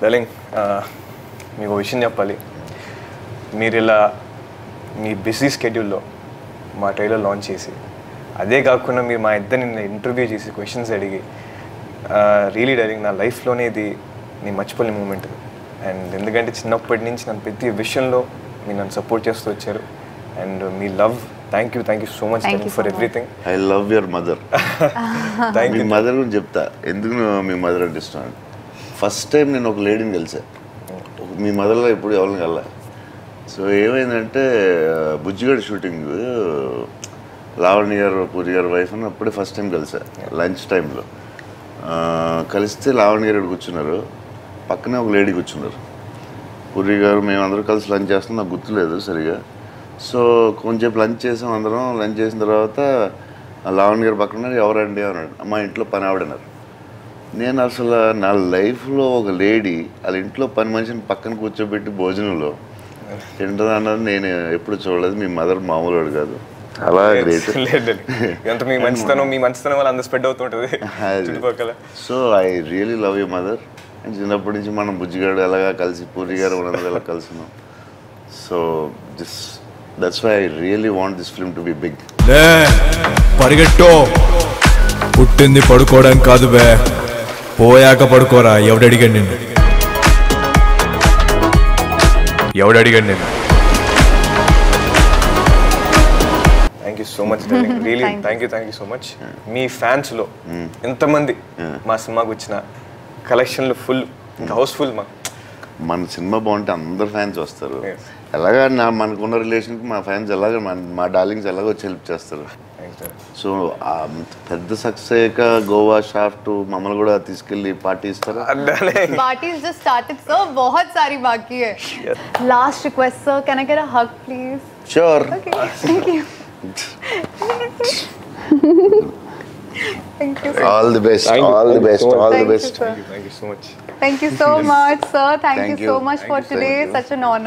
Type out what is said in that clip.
Darling మీకు విషయం చెప్పాలి మీరు ఇలా మీ బిజీ స్కెడ్యూల్లో మా ట్రైలర్ లాంచ్ చేసి అదే కాకుండా మీరు మా ఇద్దరిని ఇంటర్వ్యూ చేసి క్వశ్చన్స్ అడిగి రియలీ డార్లింగ్ నా లైఫ్లోనే ఇది నేను మర్చిపోలేని మూమెంట్ అండ్ ఎందుకంటే చిన్నప్పటి నుంచి నన్ను ప్రతి విషయంలో మీరు నన్ను సపోర్ట్ చేస్తూ వచ్చారు అండ్ మీ love thank you thank you so much Thank you for so much. Everything I love your mother thank మీ యూ మదర్ గురించి చెప్తా ఎందుకు నువ్వు మీ మదర్ అంటే ఇష్టం అంటే ఫస్ట్ టైం నేను ఒక లేడీని కలిసా మీ మదర్లో ఎప్పుడు ఎవరిని కల్లా సో ఏమైందంటే బుజ్జిగడ్ షూటింగ్ లావణ్య గారు పూరి గారు వైఫ్ అని అప్పుడే ఫస్ట్ టైం కలిసా లంచ్ టైంలో కలిస్తే లావణ్య గారు ఇక్కడ కూర్చున్నారు పక్కనే ఒక లేడీ కూర్చున్నారు పూరి గారు మేమందరం కలిసి లంచ్ చేస్తాం నాకు గుర్తులేదు సరిగా సో కొంచెం లంచ్ చేసాం అందరం లంచ్ చేసిన తర్వాత ఆ లావణ్య గారు పక్కన ఉన్నారు, ఎవరండి అన్నాడు మా ఇంట్లో పని ఆవిడన్నారు నేను అసలు నా లైఫ్లో ఒక లేడీ వాళ్ళ ఇంట్లో పని మనిషిని పక్కన కూర్చోబెట్టి భోజనంలో తింటుంది అన్నది నేను ఎప్పుడు చూడలేదు మీ మదర్ మామూలు వాడు కాదు అలా గ్రేట్ లేదు ఎంత మీ మంచితనం మీ మంచితనం వల్ల అంత స్ప్రెడ్ అవుతుంటుంది అది. చుట్టుపక్కల so I really love you mother and చిన్నప్పటి నుంచి మనం బుజ్జిగాడు ఎలాగా కలిసి పూరి గారు మనందరూ ఎలా కలిసినాం so this that's why I really want this film to be big లే పరిగెట్టో పుట్టింది పడుకోవడానికి కాదు బే పోయాక పడుకోరా ఎవడడిగాడు నిన్ను ఎవడడిగాడు నిన్ను thank you so much really thank you thank you so much మీ ఫ్యాన్స్ లో ఎంతమంది మా సినిమాకి వచ్చిన కలెక్షన్లు ఫుల్ ఇంకా హౌస్ఫుల్ మా మన సినిమా బాగుంటే అందరు ఫ్యాన్స్ వస్తారు Yes. ఎలాగా నా మనకున్న రిలేషన్కి మా ఫ్యాన్స్ ఎలాగ మన- మా డార్లింగ్స్ ఎలాగో వచ్చి హెల్ప్ చేస్తారు సో ఆ పెద్ద సక్సెస్ అయ్యాక గోవా షాఫ్ట్ మమ్మల్ని కూడా తీసుకెళ్ళి పార్టీ ఇస్తారా Parties just started, sir. बहुत सारी बाकी है. Last request, sir. Can I get a hug, please? Sure Okay. Thank you. Thank you. All the best all the best all the Thank you, best sir. Thank you so much Thank you so much, sir. Thank, Thank you so you. much Thank for you, thank today. you. Such an honor.